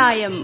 நியாயம்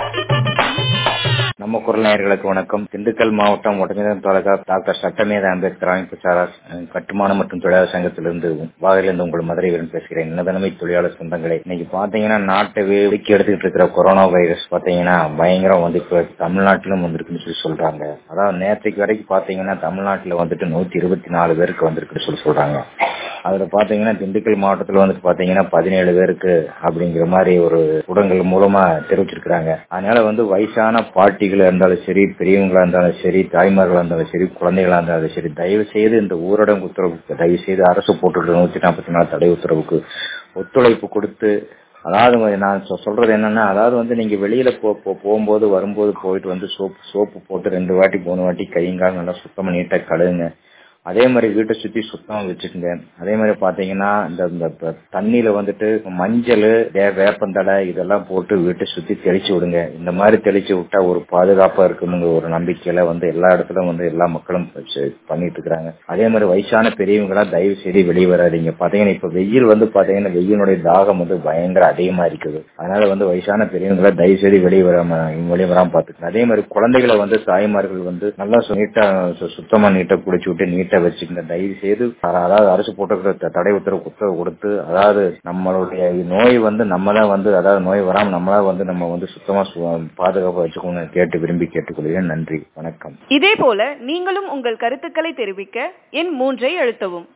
நம்ம குரல் நேயர்களுக்கு வணக்கம் திண்டுக்கல் மாவட்டம் ஒட்டஞ்சரம் தாலுகா டாக்டர் சட்டமேத அம்பேத்கர் அமைப்பு சாரா அஹ், கட்டுமான மற்றும் தொழிலாளர் சங்கத்திலிருந்து வாயிலிருந்து உங்கள் மதுரை வீரன் பேசுகிறேன் நிலதனமை தொழிலாளர் சொந்தங்களே இன்னைக்கு பாத்தீங்கன்னா நாட்டை வெடிக்கி எடுத்துக்கிட்டு இருக்கிற கொரோனா வைரஸ் பாத்தீங்கன்னா பயங்கரம் வந்து இப்ப தமிழ்நாட்டிலும் வந்திருக்குன்னு சொல்லி சொல்றாங்க அதாவது நேற்றுக்கு வரைக்கும் பாத்தீங்கன்னா தமிழ்நாட்டுல வந்துட்டு நூத்தி இருபத்தி நாலு பேருக்கு வந்திருக்குன்னு சொல்லி சொல்றாங்க அதுல பாத்தீங்கன்னா திண்டுக்கல் மாவட்டத்துல வந்துட்டு பாத்தீங்கன்னா பதினேழு பேருக்கு அப்படிங்கிற மாதிரி ஒரு ஊடகங்கள் மூலமா தெரிவிச்சிருக்கிறாங்க அதனால வந்து வயசான பாட்டிகளா இருந்தாலும் சரி பெரியவங்களா இருந்தாலும் சரி தாய்மார்களா இருந்தாலும் சரி குழந்தைகளா இருந்தாலும் சரி தயவு செய்து இந்த ஊரடங்கு உத்தரவுக்கு தயவு செய்து அரசு போட்டுள்ள நூத்தி நாற்பத்தி நாலு தடை உத்தரவுக்கு ஒத்துழைப்பு கொடுத்து அதாவது நான் சொ- சொல்றது என்னன்னா அதாவது வந்து நீங்க வெளியில போ போ- போகும்போது வரும்போது போயிட்டு வந்து சோப்பு சோப்பு போட்டு ரெண்டு வாட்டி மூணு வாட்டி கையங்கால் நல்லா சுத்தமா நீட்டா கழுவுங்க அதே மாதிரி வீட்டை சுத்தி சுத்தமா வச்சுக்கோங்க அதே மாதிரி பாத்தீங்கன்னா இந்த இந்த ப- தண்ணியில வந்துட்டு மஞ்சள் வே- வேப்பந்தழை இதெல்லாம் போட்டு வீட்டை சுத்தி தெளிச்சு விடுங்க இந்த மாதிரி தெளிச்சு விட்டா ஒரு பாதுகாப்பா இருக்குமுங்க ஒரு நம்பிக்கையில வந்து எல்லா இடத்துலயும் வந்து எல்லா மக்களும் வச்சு பண்ணிட்டு இருக்கிறாங்க அதே மாதிரி வயசான பெரியவங்களா தயவு செய்து வெளியே வராதீங்க பாத்தீங்கன்னா இப்ப வெயில் வந்து பாத்தீங்கன்னா வெயிலுடைய தாகம் வந்து பயங்கர அதிகமா இருக்குது அதனால வந்து வயசான பெரியவங்களா தயவு செய்து வெளியே வராம வெளியே வராம பாத்துக்கணும் அதே மாதிரி குழந்தைகளை வந்து தாய்மார்கள் வந்து நல்லா சு- நீட்டா சு- சுத்தமா நீட்டா குளிச்சு விட்டு நீட்டா வச்சுக்கங்க தயவு செய்து அ- அதாவது அரசு போட்டிருக்கிற த- தடை உத்தரவு உத்தரவு கொடுத்து அதாவது நம்மளுடைய நோய் வந்து நம்ம தான் வந்து அதாவது நோய் வராம நம்மளா வந்து நம்ம வந்து சுத்தமா சு- பாதுகாப்பா வச்சுக்கணும்னு கேட்டு விரும்பி கேட்டுக்கொள்கிறேன் நன்றி வணக்கம் இதே போல நீங்களும் உங்கள் கருத்துக்களை தெரிவிக்க எண் மூன்றை அழுத்தவும்